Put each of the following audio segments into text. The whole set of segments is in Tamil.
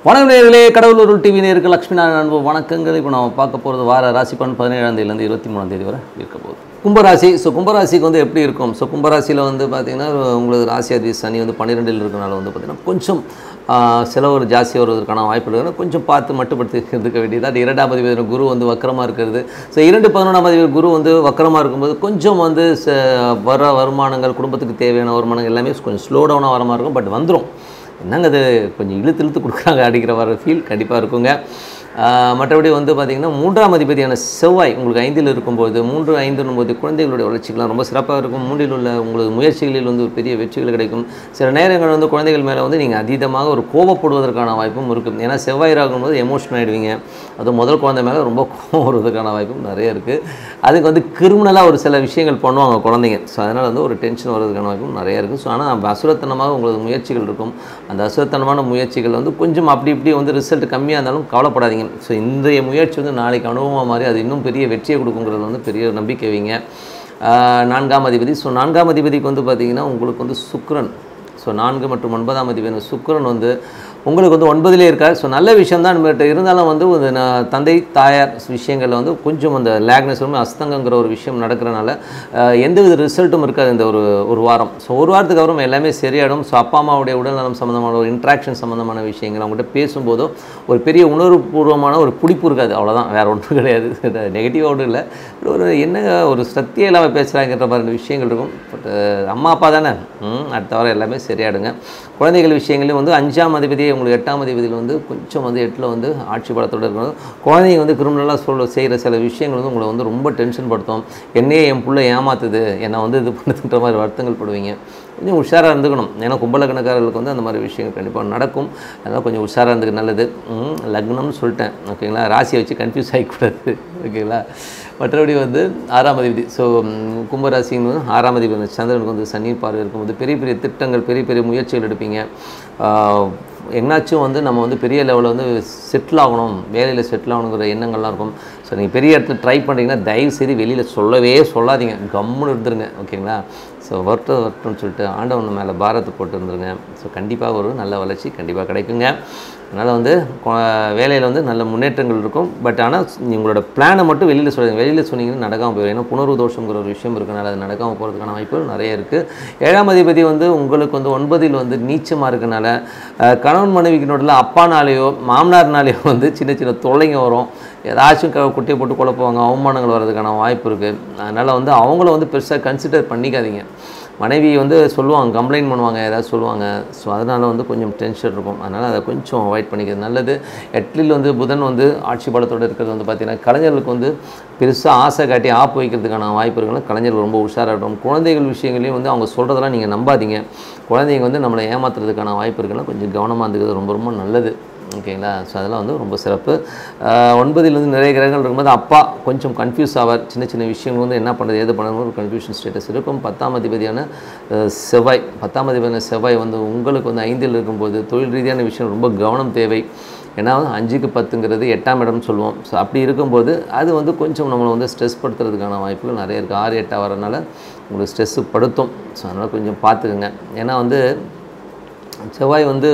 வணக்கம் நேர்களே கடவுளூர் டிவி நேருக்கு லக்ஷ்மி நாராயண அன்பு வணக்கங்கள் இப்போ நம்ம பார்க்க போகிறது வார ராசி பலன் பதினேழாம் தேதியிலேருந்து இருபத்தி மூணாம் தேதி வரை இருக்க போகுது கும்பராசி ஸோ கும்பராசிக்கு வந்து எப்படி இருக்கும் ஸோ கும்பராசியில் வந்து பார்த்திங்கன்னா உங்களுக்கு ராசி அதிபதி சனி வந்து பன்னிரெண்டில் இருக்கனால வந்து பார்த்திங்கன்னா கொஞ்சம் ஆஹ், செலவு ஜாஸ்தி வருவதற்கான வாய்ப்பு இருக்கிறது கொஞ்சம் பார்த்து மட்டுப்படுத்தி இருக்க வேண்டியது அது இரண்டாம் அதிபதி குரு வந்து வக்கரமாக இருக்கிறது ஸோ இரண்டு பதினொன்றாம் அதிபதி குரு வந்து வக்கரமாக இருக்கும்போது கொஞ்சம் வந்து ச- வர வருமானங்கள் குடும்பத்துக்கு தேவையான வருமானங்கள் எல்லாமே கொஞ்சம் ஸ்லோ டவுனாக வர மாதிரி இருக்கும் பட் வந்துடும் என்னங்க அது கொஞ்சம் இழுத்து இழுத்து கொடுக்குறாங்க அடிக்கிற வர ஃபீல் கண்டிப்பாக இருக்குங்க ஆஹ் மற்றபடி வந்து பார்த்திங்கன்னா மூன்றாம் அதிபதியான செவ்வாய் உங்களுக்கு ஐந்தில் இருக்கும்போது மூன்று ஐந்துன்னும் போது குழந்தைகளுடைய வளர்ச்சிகள்லாம் ரொம்ப சிறப்பாக இருக்கும் மூன்றில் உள்ள உங்களுக்கு முயற்சிகளில் வந்து ஒரு பெரிய வெற்றிகள் கிடைக்கும் சில நேரங்கள் வந்து குழந்தைகள் மேலே வந்து நீங்கள் அதீதமாக ஒரு கோபப்படுவதற்கான வாய்ப்பும் இருக்கும் ஏன்னா செவ்வாய் ஆகும்போது எமோஷனல் ஆகிடுவீங்க அது முதல் குழந்தை மேலே ரொம்ப கோபம் வருவதற்கான வாய்ப்பும் நிறைய இருக்குது அதுக்கு வந்து கிரிமினலாக ஒரு சில விஷயங்கள் பண்ணுவாங்க குழந்தைங்க ஸோ அதனால் வந்து ஒரு டென்ஷன் வர்றதுக்கான வாய்ப்பும் நிறைய இருக்குது ஸோ ஆனால் அசுரத்தனமாக உங்களுக்கு முயற்சிகள் இருக்கும் அந்த அசுரத்தனமான முயற்சிகள் வந்து கொஞ்சம் அப்படி இப்படி வந்து ரிசல்ட் கம்மியாக இருந்தாலும் கவலைப்படாதீங்க ஸோ இன்றைய முயற்சி வந்து நாளைக்கு அனுபவமாக மாறி அது இன்னும் பெரிய வெற்றியை கொடுக்குங்கிறது வந்து பெரிய நம்பிக்கை வைங்க ஆஹ் நான்காம் அதிபதி ஸோ நான்காம் அதிபதிக்கு வந்து பார்த்திங்கன்னா உங்களுக்கு வந்து சுக்கிரன் ஸோ நான்கு மற்றும் ஒன்பதாம் அதிபதி சுக்கிரன் வந்து உங்களுக்கு வந்து ஒன்பதிலே இருக்கார் ஸோ நல்ல விஷயம் தான் நம்மகிட்ட இருந்தாலும் வந்து ஒரு ந- தந்தை தாயார் விஷயங்களில் வந்து கொஞ்சம் அந்த லேக்னஸ் வந்து அஸ்தங்கங்கிற ஒரு விஷயம் நடக்கிறனால அஹ், எந்தவித ரிசல்ட்டும் இருக்காது இந்த ஒரு ஒரு வாரம் ஸோ ஒரு வாரத்துக்கு அப்புறம் எல்லாமே சரியாயிடும் ஸோ அப்பா அம்மாவுடைய உடல்நலம் சம்மந்தமான ஒரு இன்ட்ராக்ஷன் சம்மந்தமான விஷயங்கள் அவங்ககிட்ட பேசும்போதோ ஒரு பெரிய உணர்வுபூர்வமான ஒரு பிடிப்பு இருக்காது அவ்வளோதான் வேறு ஒன்றும் கிடையாது நெகட்டிவாக ஒன்றும் இல்லை ஒரு என்ன ஒரு சத்தியம் இல்லாமல் பேசுகிறாங்கிற மாதிரி விஷயங்கள் இருக்கும் பட் அம்மா அப்பா தானே ம், அடுத்த வாரம் எல்லாமே சரியாயிடுங்க குழந்தைகள் விஷயங்களையும் வந்து அஞ்சாம் அதிபதி உங்களுக்கு எட்டாம் அதிபதியில் வந்து கொஞ்சம் வந்து எட்டில் வந்து ஆட்சி பலத்தோடு இருக்கணும் குழந்தைங்க வந்து கிரிமினலாக சொல்ல செய்கிற சில விஷயங்கள் வந்து உங்களை வந்து ரொம்ப டென்ஷன் படுத்தும் என்னையே என் புள்ள ஏமாத்துது என்னை வந்து இது பண்ணுதுன்ற மாதிரி வருத்தங்கள் படுவீங்க கொஞ்சம் உஷாராக இருந்துக்கணும் ஏன்னா கும்பலக்கணக்காரர்களுக்கு வந்து அந்த மாதிரி விஷயங்கள் கண்டிப்பாக நடக்கும் அதனால் கொஞ்சம் உஷாராக இருந்துக்க நல்லது ம், லக்னம்னு சொல்லிட்டேன் ஓகேங்களா ராசியை வச்சு கன்ஃபியூஸ் ஆகிக்கூடாது ஓகேங்களா மற்றபடி வந்து ஆறாம் அதிபதி ஸோ கும்பராசின்னு வந்து ஆறாம் அதிபதி வந்து சந்திரனுக்கு வந்து சனி பார்வை இருக்கும்போது பெரிய பெரிய திட்டங்கள் பெரிய பெரிய முயற்சிகள் எடுப்பீங்க ஆஹ், எங்கனாச்சும் வந்து நம்ம வந்து பெரிய லெவலில் வந்து செட்டில் ஆகணும் வேலையில் செட்டில் ஆகணுங்கிற எண்ணங்கள்லாம் இருக்கும் ஸோ நீங்கள் பெரிய இடத்துல ட்ரை பண்ணுறீங்கன்னா தயவு செய்து வெளியில் சொல்லவே சொல்லாதீங்க கம்முன்னு இருந்துருங்க ஓகேங்களா ஸோ வரட்டும் வரட்டும்னு சொல்லிட்டு ஆண்டவன் மேலே பாரத்தை போட்டு இருந்துருங்க ஸோ கண்டிப்பாக ஒரு நல்ல வளர்ச்சி கண்டிப்பாக கிடைக்குங்க அதனால் வந்து வேலையில் வந்து நல்ல முன்னேற்றங்கள் இருக்கும் பட் ஆனால் உங்களோட பிளானை மட்டும் வெளியில் சொல்லுங்க வெளியில் சொன்னீங்கன்னா நடக்காமல் போயிடும் ஏன்னா புணர்வு தோஷங்கிற ஒரு விஷயம் இருக்கனால அது நடக்காமல் போகிறதுக்கான வாய்ப்புகள் நிறைய இருக்குது ஏழாம் அதிபதி வந்து உங்களுக்கு வந்து ஒன்பதில் வந்து நீச்சமாக இருக்கனால அஹ், கணவன் மனைவிக்கு நடுவில் அப்பானாலேயோ மாமனார்னாலேயோ வந்து சின்ன சின்ன தொல்லைங்க வரும் ஏதாச்சும் க குட்டியை போட்டு குழப்புவாங்க அவமானங்கள் வர்றதுக்கான வாய்ப்பு இருக்குது அதனால் வந்து அவங்கள வந்து பெருசாக கன்சிடர் பண்ணிக்காதீங்க மனைவி வந்து சொல்லுவாங்க கம்ப்ளைண்ட் பண்ணுவாங்க ஏதாவது சொல்லுவாங்க ஸோ அதனால் வந்து கொஞ்சம் டென்ஷன் இருக்கும் அதனால் அதை கொஞ்சம் அவாய்ட் பண்ணிக்கிறது நல்லது எட்டில் வந்து புதன் வந்து ஆட்சி பலத்தோடு இருக்கிறது வந்து பார்த்திங்கன்னா கலைஞர்களுக்கு வந்து பெருசாக ஆசை காட்டி ஆப்பு வைக்கிறதுக்கான வாய்ப்பு இருக்குன்னா கலைஞர்கள் ரொம்ப உஷாராக இருக்கும் குழந்தைகள் விஷயங்களையும் வந்து அவங்க சொல்கிறதெல்லாம் நீங்கள் நம்பாதீங்க குழந்தைங்க வந்து நம்மளை ஏமாத்துறதுக்கான வாய்ப்பு இருக்குன்னா கொஞ்சம் கவனமாக இருந்துக்கிறது ரொம்ப ரொம்ப நல்லது ஓகேங்களா ஸோ அதெல்லாம் வந்து ரொம்ப சிறப்பு ஆஹ் ஒன்பதில் வந்து நிறைய கிரகங்கள் இருக்கும்போது அப்பா கொஞ்சம் கன்ஃபியூஸ் ஆவார் சின்ன சின்ன விஷயங்கள் வந்து என்ன பண்ணுறது ஏது பண்ணுறது ஒரு கன்ஃபியூஷன் ஸ்டேட்டஸ் இருக்கும் பத்தாம் அதிபதியான ஆஹ் செவ்வாய் பத்தாம் அதிபதியான செவ்வாய் வந்து உங்களுக்கு வந்து ஐந்தில் இருக்கும்போது தொழில் ரீதியான விஷயம் ரொம்ப கவனம் தேவை ஏன்னா அஞ்சுக்கு பத்துங்கிறது எட்டாம் இடம்னு சொல்லுவோம் ஸோ அப்படி இருக்கும்போது அது வந்து கொஞ்சம் நம்மளை வந்து ஸ்ட்ரெஸ் படுத்துறதுக்கான வாய்ப்புகள் நிறைய இருக்குது ஆறு எட்டாக வரனால உங்களுக்கு ஸ்ட்ரெஸ்ஸு படுத்தும் ஸோ அதனால் கொஞ்சம் பார்த்துக்குங்க ஏன்னா வந்து செவ்வாய் வந்து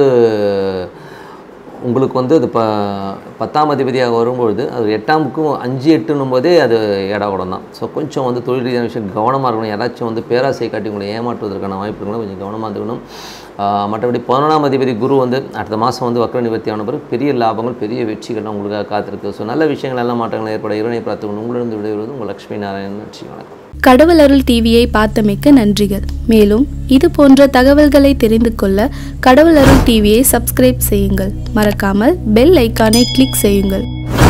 உங்களுக்கு வந்து அது ப பத்தாம் அதிபதியாக வரும்பொழுது அது எட்டாமுக்கும் அஞ்சு எட்டுன்னும் போதே அது ஏடாகுடம் தான் ஸோ கொஞ்சம் வந்து தொழில் ரீதியான விஷயம் கவனமாக இருக்கணும் யாராச்சும் வந்து பேராசை காட்டி உங்களை ஏமாற்றுவதற்கான வாய்ப்பு இருக்கணும் கொஞ்சம் கவனமாக இருந்துக்கணும் ஆஹ் மற்றபடி பதினொன்றாம் அதிபதி குரு வந்து அடுத்த மாதம் வந்து வக்ர நிவர்த்தி ஆன பிறகு பெரிய லாபங்கள் பெரிய வெற்றிகள்லாம் உங்களுக்காக காத்திருக்கு ஸோ நல்ல விஷயங்கள் எல்லாம் மாற்றங்கள் ஏற்பட இறைவனை பார்த்துக்கணும் உங்களிடம் விடைபெறுவது உங்கள் லட்சுமி நாராயணன் நன்றி வணக்கம் கடவுள் அருள் டிவியை பார்த்தமைக்கு நன்றிகள் மேலும் இது போன்ற தகவல்களை தெரிந்து கொள்ள கடவுள் அருள் டிவியை சப்ஸ்கிரைப் செய்யுங்கள் மறக்காமல் பெல் ஐக்கானை கிளிக் செய்யுங்கள்